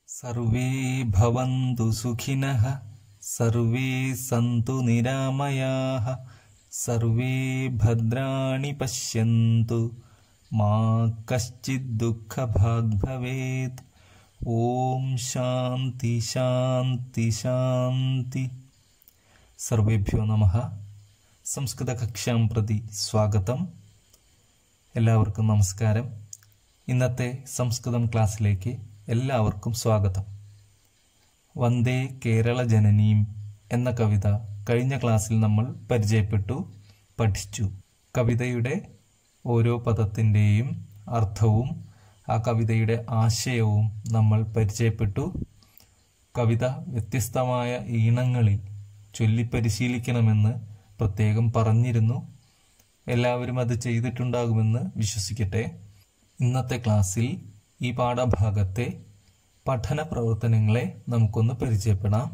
सर्वे भवन्तु सुखिनः सर्वे सन्तु निरामयाः सर्वे भद्राणि पश्यन्तु मा कश्चित् दुःखभाग् भवेत् ॐ शान्ति शान्ति शान्ति സർവേഭ്യോ നമ സംസ്കൃതകക്ഷ്യാം പ്രതി സ്വാഗതം എല്ലാവർക്കും നമസ്കാരം ഇന്നത്തെ സംസ്കൃതം ക്ലാസ്സിലേക്ക് എല്ലാവർക്കും സ്വാഗതം വന്ദേ കേരള ജനനീം എന്ന കവിത കഴിഞ്ഞ ക്ലാസ്സിൽ നമ്മൾ പരിചയപ്പെട്ടു പഠിച്ചു കവിതയുടെ ഓരോ പദത്തിൻ്റെയും അർത്ഥവും ആ കവിതയുടെ ആശയവും നമ്മൾ പരിചയപ്പെട്ടു കവിത വ്യത്യസ്തമായ ഈണങ്ങളിൽ ചൊല്ലിപ്പരിശീലിക്കണമെന്ന് പ്രത്യേകം പറഞ്ഞിരുന്നു എല്ലാവരും അത് ചെയ്തിട്ടുണ്ടാകുമെന്ന് വിശ്വസിക്കട്ടെ ഇന്നത്തെ ക്ലാസ്സിൽ ഈ പാഠഭാഗത്തെ പഠന പ്രവർത്തനങ്ങളെ നമുക്കൊന്ന് പരിചയപ്പെടാം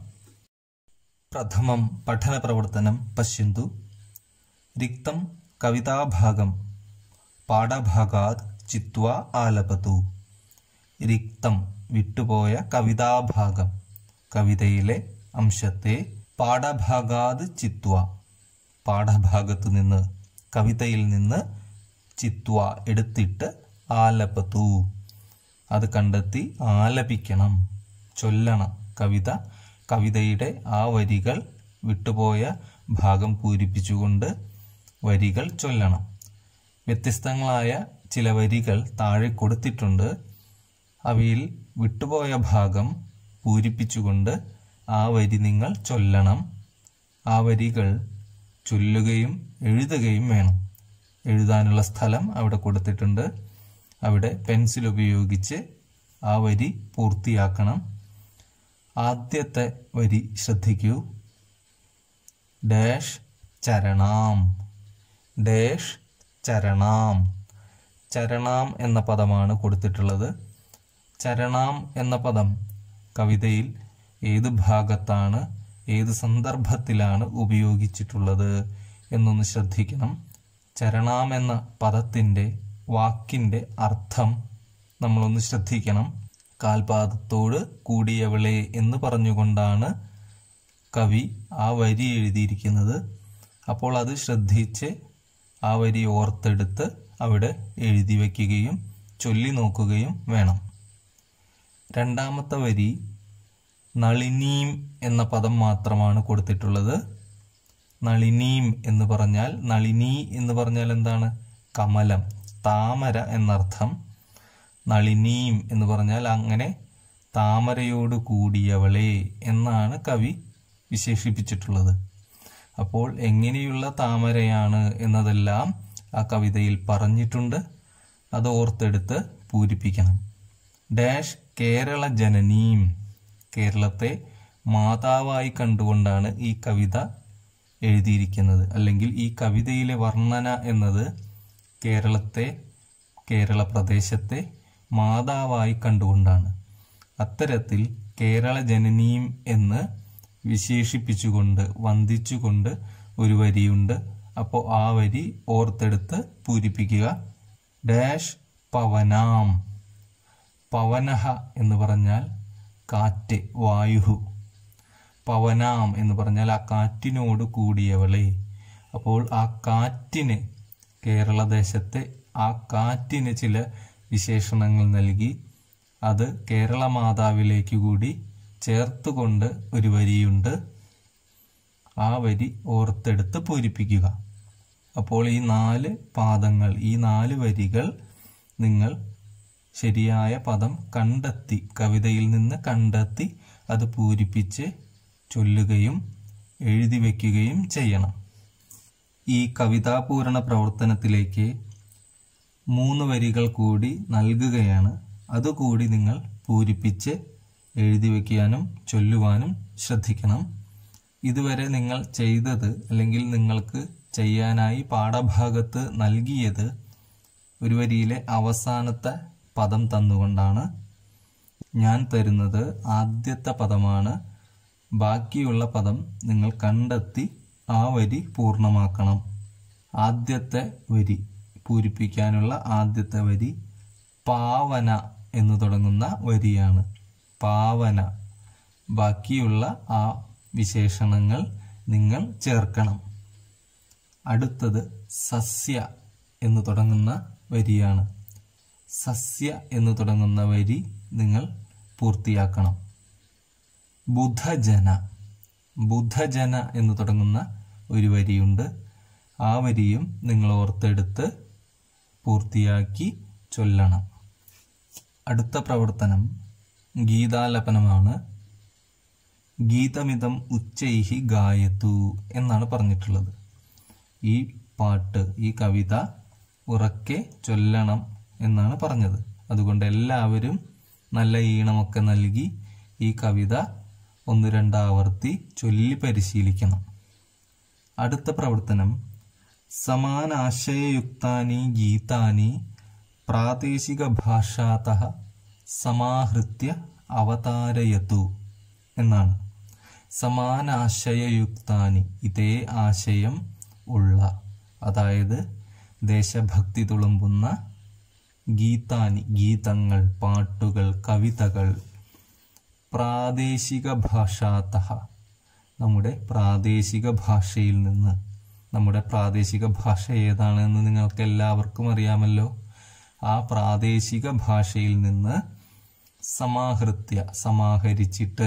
പ്രഥമം പഠന പ്രവർത്തനം പശ്യന്തു റിക്തം കവിതാഭാഗം പാഠഭാഗാത് ചിത്വ ആലപതു റിക്തം വിട്ടുപോയ കവിതാഭാഗം കവിതയിലെ അംശത്തെ പാഠഭാഗാത് ചിത്വ പാഠഭാഗത്തു നിന്ന് കവിതയിൽ നിന്ന് ചിത്വ എടുത്തിട്ട് ആലപതു അത് കണ്ടെത്തി ആലപിക്കണം ചൊല്ലണം കവിത കവിതയുടെ ആ വരികൾ വിട്ടുപോയ ഭാഗം പൂരിപ്പിച്ചുകൊണ്ട് വരികൾ ചൊല്ലണം വ്യത്യസ്തങ്ങളായ ചില വരികൾ താഴെ കൊടുത്തിട്ടുണ്ട് അവയിൽ വിട്ടുപോയ ഭാഗം പൂരിപ്പിച്ചുകൊണ്ട് ആ വരി നിങ്ങൾ ചൊല്ലണം ആ വരികൾ ചൊല്ലുകയും എഴുതുകയും വേണം എഴുതാനുള്ള സ്ഥലം അവിടെ കൊടുത്തിട്ടുണ്ട് അവിടെ പെൻസിൽ ഉപയോഗിച്ച് ആ വരി പൂർത്തിയാക്കണം ആദ്യത്തെ വരി ശ്രദ്ധിക്കൂ ഡാഷ് ചരണാം ഡാഷ് ചരണാം ചരണാം എന്ന പദമാണ് കൊടുത്തിട്ടുള്ളത് ചരണാം എന്ന പദം കവിതയിൽ ഏത് ഭാഗത്താണ് ഏത് സന്ദർഭത്തിലാണ് ഉപയോഗിച്ചിട്ടുള്ളത് എന്നൊന്ന് ശ്രദ്ധിക്കണം ചരണാം എന്ന പദത്തിൻ്റെ വാക്കിൻ്റെ അർത്ഥം നമ്മളൊന്ന് ശ്രദ്ധിക്കണം കാൽപാദത്തോട് കൂടിയവളെ എന്ന് പറഞ്ഞുകൊണ്ടാണ് കവി ആ വരി എഴുതിയിരിക്കുന്നത് അപ്പോൾ അത് ശ്രദ്ധിച്ച് ആ വരി ഓർത്തെടുത്ത് അവിടെ എഴുതി വയ്ക്കുകയും ചൊല്ലി നോക്കുകയും വേണം രണ്ടാമത്തെ വരി നളിനീം എന്ന പദം മാത്രമാണ് കൊടുത്തിട്ടുള്ളത് നളിനീം എന്ന് പറഞ്ഞാൽ നളിനി എന്ന് പറഞ്ഞാൽ എന്താണ് കമലം താമര എന്നർത്ഥം നളിനീം എന്ന് പറഞ്ഞാൽ അങ്ങനെ താമരയോട് കൂടിയവളെ എന്നാണ് കവി വിശേഷിപ്പിച്ചിട്ടുള്ളത് അപ്പോൾ എങ്ങനെയുള്ള താമരയാണ് എന്നതെല്ലാം ആ കവിതയിൽ പറഞ്ഞിട്ടുണ്ട് അത് ഓർത്തെടുത്ത് പൂരിപ്പിക്കണം ഡാഷ് കേരള ജനനീം കേരളത്തെ മാതാവായി കണ്ടുകൊണ്ടാണ് ഈ കവിത എഴുതിയിരിക്കുന്നത് അല്ലെങ്കിൽ ഈ കവിതയിലെ വർണ്ണന എന്നത് കേരളത്തെ കേരള പ്രദേശത്തെ മാതാവായി കണ്ടുകൊണ്ടാണ് അത്തരത്തിൽ കേരള ജനനീം എന്ന് വിശേഷിപ്പിച്ചുകൊണ്ട് വന്ദിച്ചുകൊണ്ട് ഒരു വരിയുണ്ട് അപ്പോൾ ആ വരി ഓർത്തെടുത്ത് പൂരിപ്പിക്കുക ഡാഷ് പവനാം പവനഹ എന്ന് പറഞ്ഞാൽ കാറ്റ് വായു പവനാം എന്ന് പറഞ്ഞാൽ ആ കാറ്റിനോട് കൂടിയവളെ അപ്പോൾ ആ കാറ്റിന് കേരളദേശത്തെ ആ കാറ്റിന് ചില വിശേഷണങ്ങൾ നൽകി അത് കേരള മാതാവിലേക്ക് കൂടി ചേർത്തുകൊണ്ട് ഒരു വരിയുണ്ട് ആ വരി ഓർത്തെടുത്ത് പൂരിപ്പിക്കുക അപ്പോൾ ഈ നാല് പാദങ്ങൾ ഈ നാല് വരികൾ നിങ്ങൾ ശരിയായ പദം കണ്ടെത്തി കവിതയിൽ നിന്ന് കണ്ടെത്തി അത് പൂരിപ്പിച്ച് ചൊല്ലുകയും എഴുതി വയ്ക്കുകയും ചെയ്യണം ഈ കവിതാപൂരണ പ്രവർത്തനത്തിലേക്ക് മൂന്ന് വരികൾ കൂടി നൽകുകയാണ് അതുകൂടി നിങ്ങൾ പൂരിപ്പിച്ച് എഴുതി വയ്ക്കാനും ചൊല്ലുവാനും ശ്രദ്ധിക്കണം ഇതുവരെ നിങ്ങൾ ചെയ്തത് അല്ലെങ്കിൽ നിങ്ങൾക്ക് ചെയ്യാനായി പാഠഭാഗത്ത് നൽകിയത് ഒരു വരിയിലെ അവസാനത്തെ പദം തന്നുകൊണ്ടാണ് ഞാൻ തരുന്നത് ആദ്യത്തെ പദമാണ് ബാക്കിയുള്ള പദം നിങ്ങൾ കണ്ടെത്തി ആ വരി പൂർണ്ണമാക്കണം ആദ്യത്തെ വരി പൂരിപ്പിക്കാനുള്ള ആദ്യത്തെ വരി പാവന എന്ന് തുടങ്ങുന്ന വരിയാണ് പാവന ബാക്കിയുള്ള ആ വിശേഷണങ്ങൾ നിങ്ങൾ ചേർക്കണം അടുത്തത് സസ്യ എന്ന് തുടങ്ങുന്ന വരിയാണ് സസ്യ എന്ന് തുടങ്ങുന്ന വരി നിങ്ങൾ പൂർത്തിയാക്കണം ബുധജന ബുധജന എന്ന് തുടങ്ങുന്ന ഒരു വരിയുണ്ട് ആ വരിയും നിങ്ങൾ ഓർത്തെടുത്ത് പൂർത്തിയാക്കി ചൊല്ലണം അടുത്ത പ്രവർത്തനം ഗീതാലപനമാണ് ഗീതമിതം ഉച്ചൈഹി ഗായത്തു എന്നാണ് പറഞ്ഞിട്ടുള്ളത് ഈ പാട്ട് ഈ കവിത ഉറക്കെ ചൊല്ലണം എന്നാണ് പറഞ്ഞത് അതുകൊണ്ട് എല്ലാവരും നല്ല ഈണമൊക്കെ നൽകി ഈ കവിത ഒന്ന് രണ്ടാവർത്തി ചൊല്ലി പരിശീലിക്കണം അടുത്ത പ്രവർത്തനം സമാനാശയയുക്താനി ഗീതാനി പ്രാദേശിക ഭാഷാത സമാഹൃത്യ അവതാരയതു എന്നാണ് സമാനാശയയുക്താനി ഇതേ ആശയം ഉള്ള അതായത് ദേശഭക്തി തുളുമ്പുന്ന ഗീതാനി ഗീതങ്ങൾ പാട്ടുകൾ കവിതകൾ പ്രാദേശിക ഭാഷാത നമ്മുടെ പ്രാദേശിക ഭാഷയിൽ നിന്ന് നമ്മുടെ പ്രാദേശിക ഭാഷ ഏതാണെന്ന് നിങ്ങൾക്ക് എല്ലാവർക്കും അറിയാമല്ലോ ആ പ്രാദേശിക ഭാഷയിൽ നിന്ന് സമാഹൃത്യ സമാഹരിച്ചിട്ട്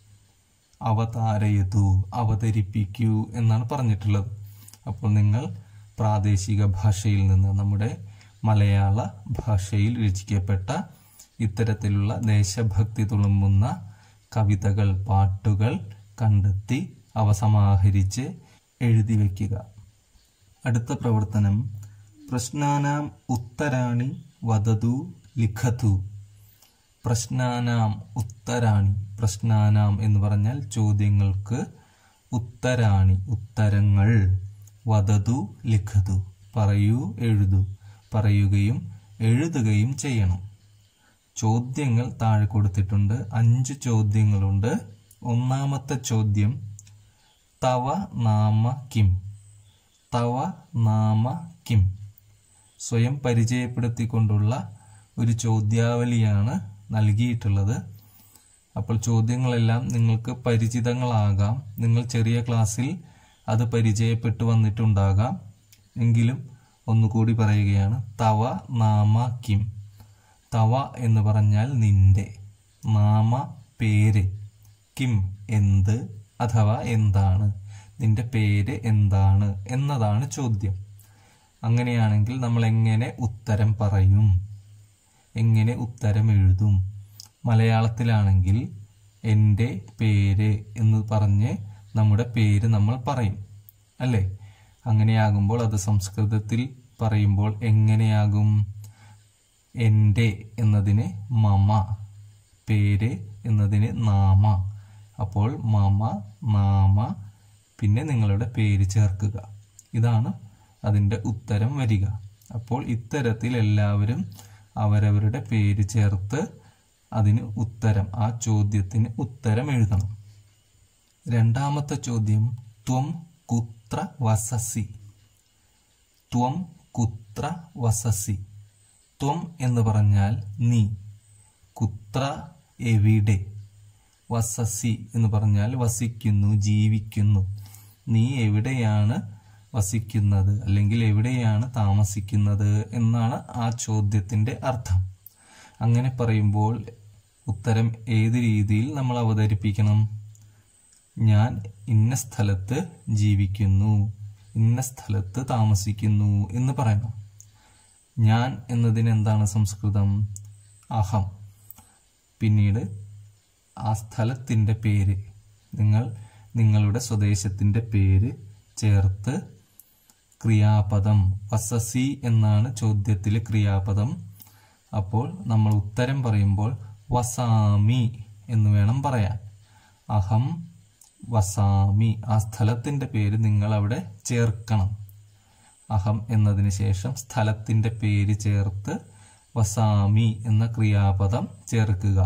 അവതാരയതു അവതരിപ്പിക്കൂ എന്നാണ് പറഞ്ഞിട്ടുള്ളത് അപ്പോൾ നിങ്ങൾ പ്രാദേശിക ഭാഷയിൽ നിന്ന് നമ്മുടെ മലയാള ഭാഷയിൽ രചിക്കപ്പെട്ട ഇത്തരത്തിലുള്ള ദേശഭക്തി തുളുമ്പുന്ന കവിതകൾ പാട്ടുകൾ കണ്ടെത്തി അവ സമാഹരിച്ച് എഴുതി വയ്ക്കുക അടുത്ത പ്രവർത്തനം പ്രശ്നാനാം ഉത്തരാണി വദതു ലിഖതു പ്രശ്നാനാം ഉത്തരാണി പ്രശ്നാനാം എന്ന് പറഞ്ഞാൽ ചോദ്യങ്ങൾക്ക് ഉത്തരാണി ഉത്തരങ്ങൾ വദതു ലിഖതു പറയൂ എഴുതൂ പറയുകയും എഴുതുകയും ചെയ്യണം ചോദ്യങ്ങൾ താഴെ കൊടുത്തിട്ടുണ്ട് അഞ്ച് ചോദ്യങ്ങളുണ്ട് ഒന്നാമത്തെ ചോദ്യം തവ നാമ കിം തവ നാമ കിം സ്വയം പരിചയപ്പെടുത്തിക്കൊണ്ടുള്ള ഒരു ചോദ്യാവലിയാണ് നൽകിയിട്ടുള്ളത് അപ്പോൾ ചോദ്യങ്ങളെല്ലാം നിങ്ങൾക്ക് പരിചിതങ്ങളാകാം നിങ്ങൾ ചെറിയ ക്ലാസ്സിൽ അത് പരിചയപ്പെട്ടു വന്നിട്ടുണ്ടാകാം എങ്കിലും ഒന്നുകൂടി പറയുകയാണ് തവ നാമ കിം തവ എന്ന് പറഞ്ഞാൽ നിന്റെ നാമ പേര് കിം എന്ത് അഥവാ എന്താണ് നിന്റെ പേര് എന്താണ് എന്നതാണ് ചോദ്യം അങ്ങനെയാണെങ്കിൽ നമ്മൾ എങ്ങനെ ഉത്തരം പറയും എങ്ങനെ ഉത്തരം എഴുതും മലയാളത്തിലാണെങ്കിൽ എൻ്റെ പേര് എന്ന് പറഞ്ഞ് നമ്മുടെ പേര് നമ്മൾ പറയും അല്ലേ അങ്ങനെയാകുമ്പോൾ അത് സംസ്കൃതത്തിൽ പറയുമ്പോൾ എങ്ങനെയാകും എൻ്റെ എന്നതിന് മമ പേര് എന്നതിന് നാമ അപ്പോൾ മമ നാമ പിന്നെ നിങ്ങളുടെ പേര് ചേർക്കുക ഇതാണ് അതിൻ്റെ ഉത്തരം വരിക അപ്പോൾ ഇത്തരത്തിൽ എല്ലാവരും അവരവരുടെ പേര് ചേർത്ത് അതിന് ഉത്തരം ആ ചോദ്യത്തിന് ഉത്തരം എഴുതണം രണ്ടാമത്തെ ചോദ്യം ത്വം കുത്ര വസസി ത്വം കുത്ര വസസി ത്വം എന്ന് പറഞ്ഞാൽ നീ കുത്ര എവിടെ വസസി എന്ന് പറഞ്ഞാൽ വസിക്കുന്നു ജീവിക്കുന്നു നീ എവിടെയാണ് വസിക്കുന്നത് അല്ലെങ്കിൽ എവിടെയാണ് താമസിക്കുന്നത് എന്നാണ് ആ ചോദ്യത്തിന്റെ അർത്ഥം അങ്ങനെ പറയുമ്പോൾ ഉത്തരം ഏത് രീതിയിൽ നമ്മൾ അവതരിപ്പിക്കണം ഞാൻ ഇന്ന സ്ഥലത്ത് ജീവിക്കുന്നു ഇന്ന സ്ഥലത്ത് താമസിക്കുന്നു എന്ന് പറയണം ഞാൻ എന്നതിന് എന്താണ് സംസ്കൃതം അഹം പിന്നീട് ആ സ്ഥലത്തിൻ്റെ പേര് നിങ്ങൾ നിങ്ങളുടെ സ്വദേശത്തിൻ്റെ പേര് ചേർത്ത് ക്രിയാപദം വസസി എന്നാണ് ചോദ്യത്തിലെ ക്രിയാപദം അപ്പോൾ നമ്മൾ ഉത്തരം പറയുമ്പോൾ വസാമി എന്ന് വേണം പറയാൻ അഹം വസാമി ആ സ്ഥലത്തിൻ്റെ പേര് നിങ്ങൾ അവിടെ ചേർക്കണം അഹം എന്നതിന് ശേഷം സ്ഥലത്തിൻ്റെ പേര് ചേർത്ത് വസാമി എന്ന ക്രിയാപദം ചേർക്കുക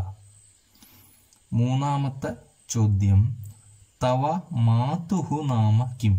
മൂന്നാമത്തെ ചോദ്യം തവ മാതുഹു നാമ കിം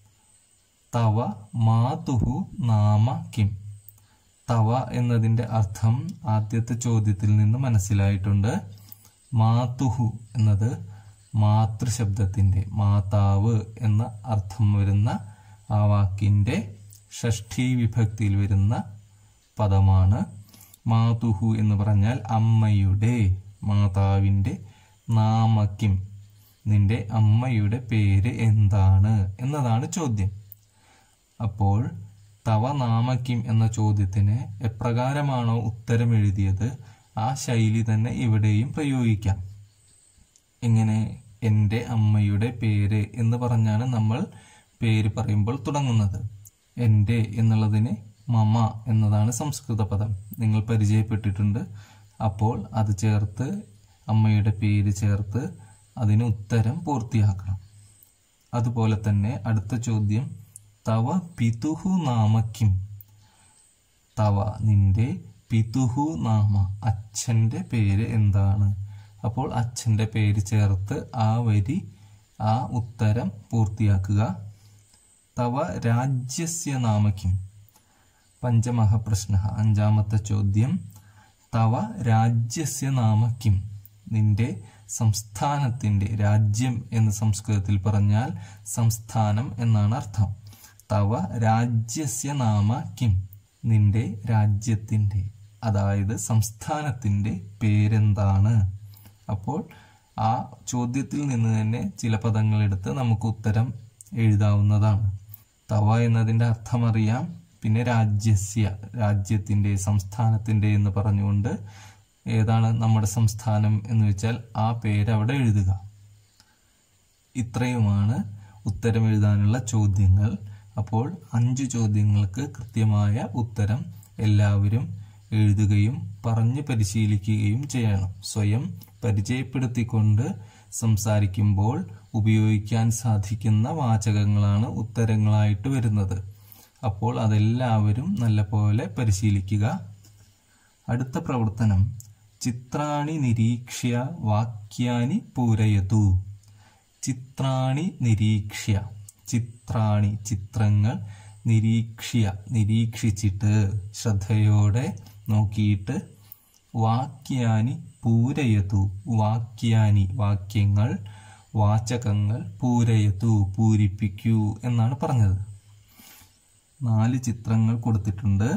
തവ മാതുഹു നാമ കിം തവ എന്നതിൻ്റെ അർത്ഥം ആദ്യത്തെ ചോദ്യത്തിൽ നിന്ന് മനസ്സിലായിട്ടുണ്ട് മാതുഹു എന്നത് മാതൃശബ്ദത്തിൻ്റെ മാതാവ് എന്ന അർത്ഥം വരുന്ന ആ വാക്കിൻ്റെ ഷഷ്ഠി വിഭക്തിയിൽ വരുന്ന പദമാണ് മാതുഹു എന്ന് പറഞ്ഞാൽ അമ്മയുടെ മാതാവിൻ്റെ നാമക്കിം നിന്റെ അമ്മയുടെ പേര് എന്താണ് എന്നതാണ് ചോദ്യം അപ്പോൾ തവ നാമക്കിം എന്ന ചോദ്യത്തിന് എപ്രകാരമാണോ ഉത്തരം എഴുതിയത് ആ ശൈലി തന്നെ ഇവിടെയും പ്രയോഗിക്കാം എങ്ങനെ എൻ്റെ അമ്മയുടെ പേര് എന്ന് പറഞ്ഞാണ് നമ്മൾ പേര് പറയുമ്പോൾ തുടങ്ങുന്നത് എൻ്റെ എന്നുള്ളതിന് മമ എന്നതാണ് സംസ്കൃത പദം നിങ്ങൾ പരിചയപ്പെട്ടിട്ടുണ്ട് അപ്പോൾ അത് ചേർത്ത് അമ്മയുടെ പേര് ചേർത്ത് അതിന് ഉത്തരം പൂർത്തിയാക്കണം അതുപോലെ തന്നെ അടുത്ത ചോദ്യം തവ പിതുഹു നാമക്കിം തവ നിന്റെ പിതുഹു നാമ അച്ഛൻ്റെ പേര് എന്താണ് അപ്പോൾ അച്ഛൻ്റെ പേര് ചേർത്ത് ആ വരി ആ ഉത്തരം പൂർത്തിയാക്കുക തവ രാജ്യസ്യ നാമക്കിം പഞ്ചമഹ പ്രശ്ന അഞ്ചാമത്തെ ചോദ്യം തവ രാജ്യസ്യ നാമക്കിം നിന്റെ സംസ്ഥാനത്തിൻ്റെ രാജ്യം എന്ന് സംസ്കൃതത്തിൽ പറഞ്ഞാൽ സംസ്ഥാനം എന്നാണ് അർത്ഥം തവ രാജ്യസ്യ നാമ കിം നിന്റെ രാജ്യത്തിൻ്റെ അതായത് സംസ്ഥാനത്തിൻ്റെ പേരെന്താണ് അപ്പോൾ ആ ചോദ്യത്തിൽ നിന്ന് തന്നെ ചില പദങ്ങൾ എടുത്ത് നമുക്ക് ഉത്തരം എഴുതാവുന്നതാണ് തവ എന്നതിൻ്റെ അർത്ഥം അറിയാം പിന്നെ രാജ്യസ്യ രാജ്യത്തിൻ്റെ സംസ്ഥാനത്തിൻ്റെ എന്ന് പറഞ്ഞുകൊണ്ട് ഏതാണ് നമ്മുടെ സംസ്ഥാനം എന്ന് വെച്ചാൽ ആ പേര് അവിടെ എഴുതുക ഇത്രയുമാണ് ഉത്തരം എഴുതാനുള്ള ചോദ്യങ്ങൾ അപ്പോൾ അഞ്ച് ചോദ്യങ്ങൾക്ക് കൃത്യമായ ഉത്തരം എല്ലാവരും എഴുതുകയും പറഞ്ഞ് പരിശീലിക്കുകയും ചെയ്യണം സ്വയം പരിചയപ്പെടുത്തിക്കൊണ്ട് സംസാരിക്കുമ്പോൾ ഉപയോഗിക്കാൻ സാധിക്കുന്ന വാചകങ്ങളാണ് ഉത്തരങ്ങളായിട്ട് വരുന്നത് അപ്പോൾ അതെല്ലാവരും നല്ലപോലെ പരിശീലിക്കുക അടുത്ത പ്രവർത്തനം ചിത്രാണി നിരീക്ഷ്യ വാക്യാനി പൂരയതു ചിത്രാണി നിരീക്ഷ്യ ചിത്രാണി ചിത്രങ്ങൾ നിരീക്ഷ്യ നിരീക്ഷിച്ചിട്ട് ശ്രദ്ധയോടെ നോക്കിയിട്ട് വാക്യാനി പൂരയതു വാക്യാനി വാക്യങ്ങൾ വാചകങ്ങൾ പൂരയതു പൂരിപ്പിക്കൂ എന്നാണ് പറഞ്ഞത് നാല് ചിത്രങ്ങൾ കൊടുത്തിട്ടുണ്ട്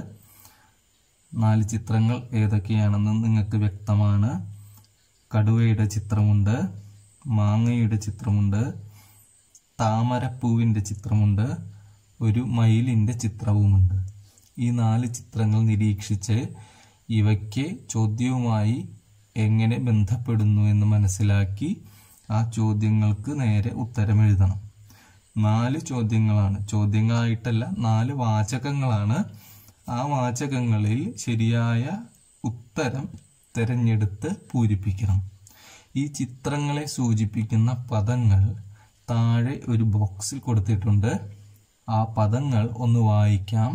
നാല് ചിത്രങ്ങൾ ഏതൊക്കെയാണെന്ന് നിങ്ങൾക്ക് വ്യക്തമാണ് കടുവയുടെ ചിത്രമുണ്ട് മാങ്ങയുടെ ചിത്രമുണ്ട് താമരപ്പൂവിൻ്റെ ചിത്രമുണ്ട് ഒരു മയിലിൻ്റെ ചിത്രവുമുണ്ട് ഈ നാല് ചിത്രങ്ങൾ നിരീക്ഷിച്ച് ഇവയ്ക്ക് ചോദ്യവുമായി എങ്ങനെ ബന്ധപ്പെടുന്നു എന്ന് മനസ്സിലാക്കി ആ ചോദ്യങ്ങൾക്ക് നേരെ ഉത്തരം എഴുതണം നാല് ചോദ്യങ്ങളാണ് ചോദ്യങ്ങളായിട്ടല്ല നാല് വാചകങ്ങളാണ് ആ വാചകങ്ങളിൽ ശരിയായ ഉത്തരം തിരഞ്ഞെടുത്ത് പൂരിപ്പിക്കണം ഈ ചിത്രങ്ങളെ സൂചിപ്പിക്കുന്ന പദങ്ങൾ താഴെ ഒരു ബോക്സിൽ കൊടുത്തിട്ടുണ്ട് ആ പദങ്ങൾ ഒന്ന് വായിക്കാം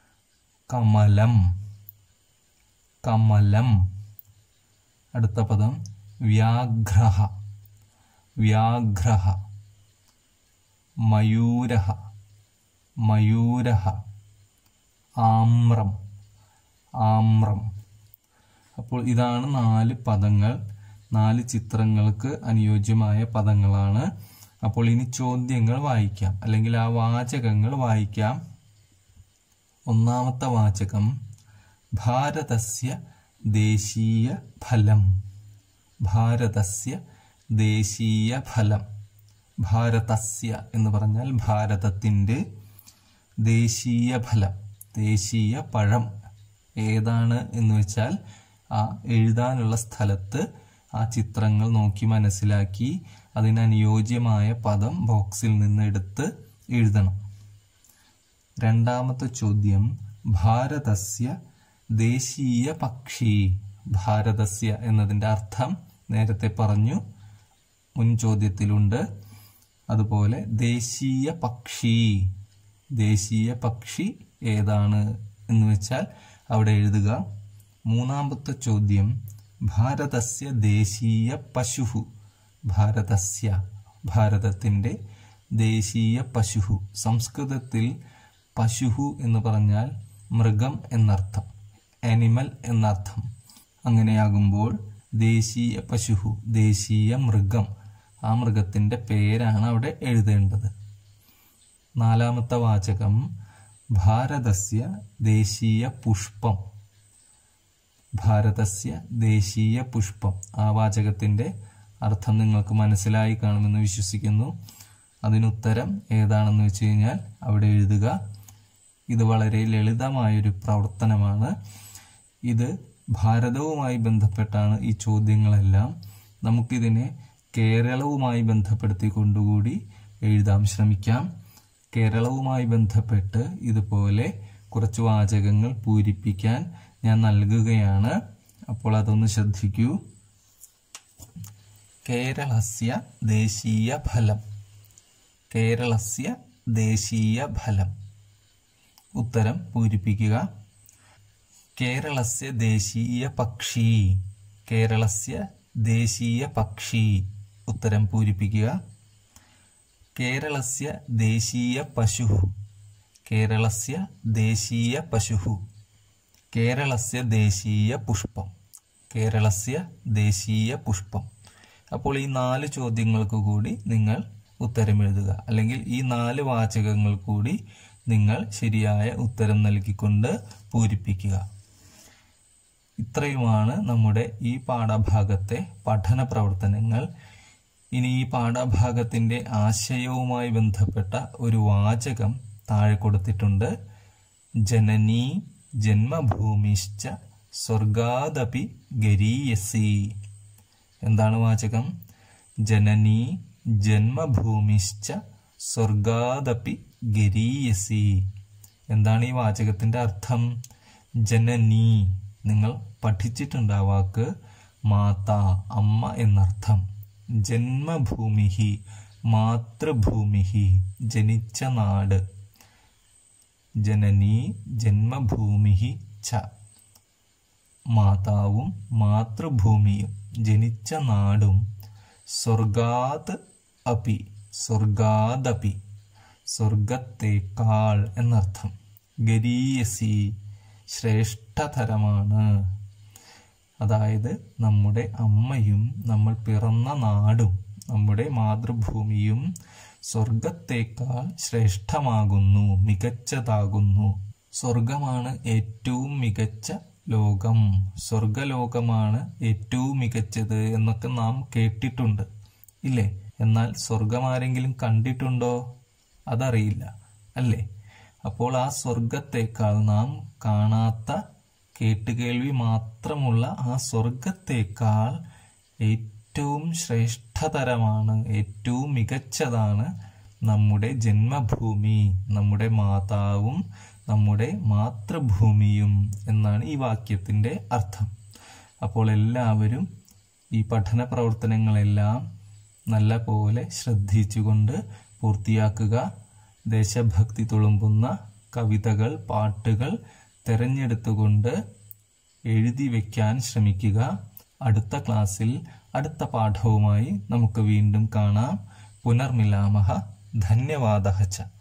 കമലം കമലം അടുത്ത പദം വ്യാഘ്രഹ വ്യാഘ്രഹ മയൂരഹ മയൂരഹ ആമ്രം ആമ്രം അപ്പോൾ ഇതാണ് നാല് പദങ്ങൾ നാല് ചിത്രങ്ങൾക്ക് അനുയോജ്യമായ പദങ്ങളാണ് അപ്പോൾ ഇനി ചോദ്യങ്ങൾ വായിക്കാം അല്ലെങ്കിൽ ആ വാചകങ്ങൾ വായിക്കാം ഒന്നാമത്തെ വാചകം ഭാരതസ്യ ദേശീയ ഫലം ഭാരതസ്യ ദേശീയ ഫലം ഭാരതസ്യ എന്ന് പറഞ്ഞാൽ ഭാരതത്തിൻ്റെ ദേശീയ ഫലം ദേശീയ പഴം ഏതാണ് എന്ന് വെച്ചാൽ ആ എഴുതാനുള്ള സ്ഥലത്ത് ആ ചിത്രങ്ങൾ നോക്കി മനസ്സിലാക്കി അതിനനുയോജ്യമായ പദം ബോക്സിൽ നിന്ന് എടുത്ത് എഴുതണം രണ്ടാമത്തെ ചോദ്യം ഭാരതസ്യ ദേശീയ പക്ഷി ഭാരതസ്യ എന്നതിൻ്റെ അർത്ഥം നേരത്തെ പറഞ്ഞു മുൻ ചോദ്യത്തിലുണ്ട് അതുപോലെ ദേശീയ പക്ഷി ദേശീയ പക്ഷി ഏതാണ് എന്ന് വെച്ചാൽ അവിടെ എഴുതുക മൂന്നാമത്തെ ചോദ്യം ഭാരതസ്യ ദേശീയ പശുഹു ഭാരതസ്യ ഭാരതത്തിൻ്റെ ദേശീയ പശുഹു സംസ്കൃതത്തിൽ പശുഹു എന്ന് പറഞ്ഞാൽ മൃഗം എന്നർത്ഥം ആനിമൽ എന്നർത്ഥം അങ്ങനെയാകുമ്പോൾ ദേശീയ പശുഹു ദേശീയ മൃഗം ആ മൃഗത്തിന്റെ പേരാണ് അവിടെ എഴുതേണ്ടത് നാലാമത്തെ വാചകം ഭാരതസ്യ ദേശീയ പുഷ്പം ഭാരതസ്യ ദേശീയ പുഷ്പം ആ വാചകത്തിന്റെ അർത്ഥം നിങ്ങൾക്ക് മനസ്സിലായി കാണുമെന്ന് വിശ്വസിക്കുന്നു അതിനുത്തരം ഏതാണെന്ന് വെച്ച് കഴിഞ്ഞാൽ അവിടെ എഴുതുക ഇത് വളരെ ലളിതമായൊരു പ്രവർത്തനമാണ് ഇത് ഭാരതവുമായി ബന്ധപ്പെട്ടാണ് ഈ ചോദ്യങ്ങളെല്ലാം നമുക്കിതിനെ കേരളവുമായി ബന്ധപ്പെടുത്തിക്കൊണ്ടുകൂടി എഴുതാൻ ശ്രമിക്കാം കേരളവുമായി ബന്ധപ്പെട്ട് ഇതുപോലെ കുറച്ച് വാചകങ്ങൾ പൂരിപ്പിക്കാൻ ഞാൻ നൽകുകയാണ് അപ്പോൾ അതൊന്ന് ശ്രദ്ധിക്കൂ കേരളസ്യ ദേശീയ ഫലം കേരളസ്യ ദേശീയ ഫലം ഉത്തരം പൂരിപ്പിക്കുക കേരളസ്യ ദേശീയ പക്ഷി കേരളസ്യ ദേശീയ പക്ഷി ഉത്തരം പൂരിപ്പിക്കുക കേരളസ്യ ദേശീയ പശു കേരളസ്യ ദേശീയ പശു കേരളസ്യ ദേശീയ പുഷ്പം കേരളസ്യ ദേശീയ പുഷ്പം അപ്പോൾ ഈ നാല് ചോദ്യങ്ങൾക്ക് കൂടി നിങ്ങൾ ഉത്തരം എഴുതുക അല്ലെങ്കിൽ ഈ നാല് വാചകങ്ങൾ കൂടി നിങ്ങൾ ശരിയായ ഉത്തരം നൽകിക്കൊണ്ട് പൂരിപ്പിക്കുക ഇത്രയുമാണ് നമ്മുടെ ഈ പാഠഭാഗത്തെ പഠന പ്രവർത്തനങ്ങൾ ഇനി ഈ പാഠഭാഗത്തിന്റെ ആശയവുമായി ബന്ധപ്പെട്ട ഒരു വാചകം താഴെ കൊടുത്തിട്ടുണ്ട് ജനനീ ജന്മഭൂമിശ്ച സ്വർഗാദപി ഗരീയസി എന്താണ് വാചകം ജനനീ ജന്മഭൂമിശ്ച സ്വർഗാദപി ഗരീയസി എന്താണ് ഈ വാചകത്തിന്റെ അർത്ഥം ജനനീ നിങ്ങൾ പഠിച്ചിട്ടുണ്ട് ആ വാക്ക് മാത അമ്മ എന്നർത്ഥം ജന്മഭൂമിഹി മാതൃഭൂമിഹി ജനിച്ച നാട് ജനനീ ജന്മഭൂമിഹി ച മാതാവും മാതൃഭൂമിയും ജനിച്ച നാടും സ്വർഗാത് അപി സ്വർഗാദപി സ്വർഗത്തേക്കാൾ എന്നർത്ഥം ഗരീയസി ശ്രേഷ്ഠതരമാണ് അതായത് നമ്മുടെ അമ്മയും നമ്മൾ പിറന്ന നാടും നമ്മുടെ മാതൃഭൂമിയും സ്വർഗത്തേക്കാൾ ശ്രേഷ്ഠമാകുന്നു മികച്ചതാകുന്നു സ്വർഗമാണ് ഏറ്റവും മികച്ച ലോകം സ്വർഗലോകമാണ് ഏറ്റവും മികച്ചത് എന്നൊക്കെ നാം കേട്ടിട്ടുണ്ട് ഇല്ലേ എന്നാൽ സ്വർഗം ആരെങ്കിലും കണ്ടിട്ടുണ്ടോ അതറിയില്ല അല്ലേ അപ്പോൾ ആ സ്വർഗത്തേക്കാൾ നാം കാണാത്ത കേട്ടുകേൾവി മാത്രമുള്ള ആ സ്വർഗത്തേക്കാൾ ഏറ്റവും ശ്രേഷ്ഠതരമാണ് ഏറ്റവും മികച്ചതാണ് നമ്മുടെ ജന്മഭൂമി നമ്മുടെ മാതാവും നമ്മുടെ മാതൃഭൂമിയും എന്നാണ് ഈ വാക്യത്തിന്റെ അർത്ഥം അപ്പോൾ എല്ലാവരും ഈ പഠന പ്രവർത്തനങ്ങളെല്ലാം നല്ല പോലെ ശ്രദ്ധിച്ചുകൊണ്ട് പൂർത്തിയാക്കുക ദേശഭക്തി തുളുമ്പുന്ന കവിതകൾ പാട്ടുകൾ തെരഞ്ഞെടുത്തുകൊണ്ട് എഴുതി വയ്ക്കാൻ ശ്രമിക്കുക അടുത്ത ക്ലാസ്സിൽ അടുത്ത പാഠവുമായി നമുക്ക് വീണ്ടും കാണാം പുനർമിലാമഹ ധന്യവാദ ച